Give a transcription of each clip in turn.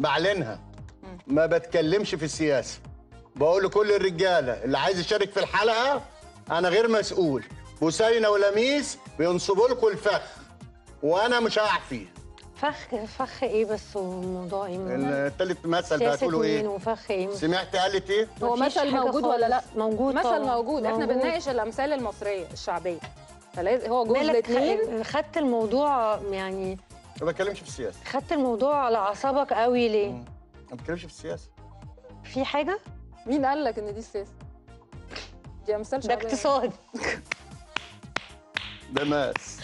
بعلنها ما بتكلمش في السياسه بقول لكل الرجاله اللي عايز يشارك في الحلقه انا غير مسؤول بوسينه ولميس بينصبوا لكم الفخ وانا مش هقع فيه فخ فخ ايه بس والموضوع ايه التالت مثل بقى سياسة تقولوا مين ايه وفخ ايه سمعت قالت ايه هو مفيش مثل حاجة موجود ولا لا خالص. موجود مثل طبعا. موجود احنا موجود. بنناقش الامثال المصريه الشعبيه فلازم هو جوز مالك الاثنين خ- خدت الموضوع يعني ما بتكلمش في السياسه خدت الموضوع على اعصابك قوي ليه ما بتكلمش في السياسه في حاجه مين قال لك ان دي السياسه دي امثال ده شعبيه اقتصاد ده ماس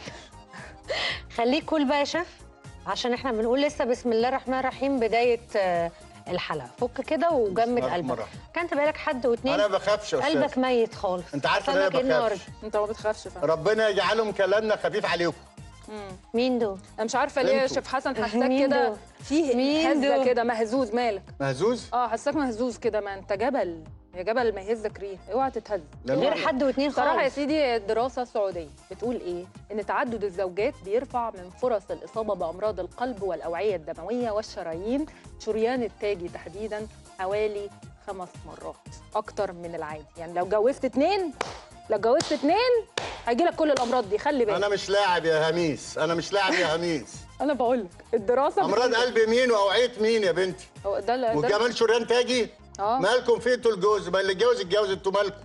خليك كول بقى يا شيف عشان احنا بنقول لسه بسم الله الرحمن الرحيم بدايه آه، الحلقه فك كده وجمد الله قلبك الرحمن كان تبقى لك حد واتنين انا ما بخافش يا قلبك استاذ ميت خالص انت عارفه ان انا سمك إيه ما النهارده بخافش انت ما بتخافش فعلا ربنا يجعلهم كلامنا خفيف عليكم مم. مين دول انا مش عارفه ليه يا انتوا. شيف حسن حساك مين كده دول؟ فيه مين هزه دول؟ كده مهزوز مالك مهزوز اه حساك مهزوز كده ما انت جبل يا جبل ما يهزك ريح اوعى تتهز لما- غير حد واتنين صراحة يا خالص سيدي الدراسة السعودية بتقول إيه؟ إن تعدد الزوجات بيرفع من فرص الإصابة بأمراض القلب والأوعية الدموية والشرايين شريان التاجي تحديداً حوالي خمس مرات أكتر من العادي يعني لو جوزت اتنين لو جوزت اتنين هيجيلك كل الأمراض دي خلي بالك انا مش لاعب يا هميس انا مش لاعب يا هميس أنا بقول لك الدراسة امراض بتقول- قلب مين واوعيه مين يا بنتي هو ده ده وكمان شريان تاجي اه مالكم فيه انتوا الجوز ما اللي اتجوز اتجوز انتوا مالكم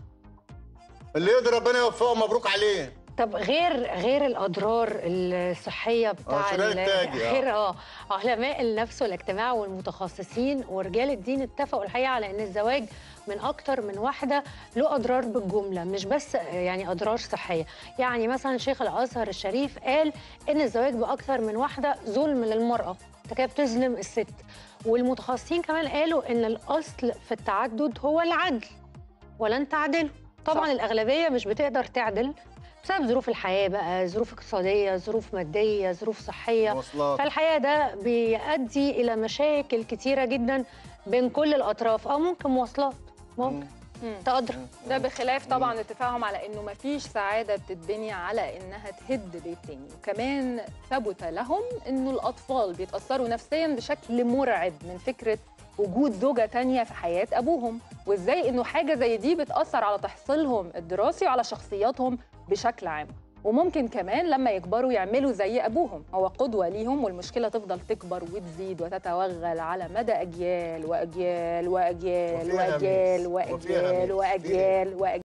اللي يقدر ربنا يوفقه مبروك عليه طب غير غير الاضرار الصحيه بتاع شريان ال- التاجي، آه. غير اه علماء النفس والاجتماع والمتخصصين ورجال الدين اتفقوا الحقيقه على ان الزواج من اكتر من واحده له اضرار بالجمله مش بس يعني اضرار صحيه يعني مثلا شيخ الازهر الشريف قال ان الزواج باكثر من واحده ظلم للمراه انت كده بتظلم الست والمتخصصين كمان قالوا ان الاصل في التعدد هو العدل ولن تعدلوا طبعا صح. الاغلبيه مش بتقدر تعدل بسبب ظروف الحياه بقى ظروف اقتصاديه ظروف ماديه ظروف صحيه مواصلات فالحقيقه ده بيؤدي الى مشاكل كتيره جدا بين كل الاطراف او ممكن مواصلات ممكن مم. تقدر ده بخلاف طبعا اتفاقهم على انه ما فيش سعاده بتتبني على انها تهد بيت تاني وكمان ثبت لهم انه الاطفال بيتاثروا نفسيا بشكل مرعب من فكره وجود زوجة تانية في حياة أبوهم وإزاي إنه حاجة زي دي بتأثر على تحصيلهم الدراسي وعلى شخصياتهم بشكل عام وممكن كمان لما يكبروا يعملوا زي أبوهم هو قدوة ليهم والمشكلة تفضل تكبر وتزيد وتتوغل على مدى أجيال وأجيال وأجيال وفيها وأجيال ميس. وفيها وأجيال ميس. وأجيال وأجيال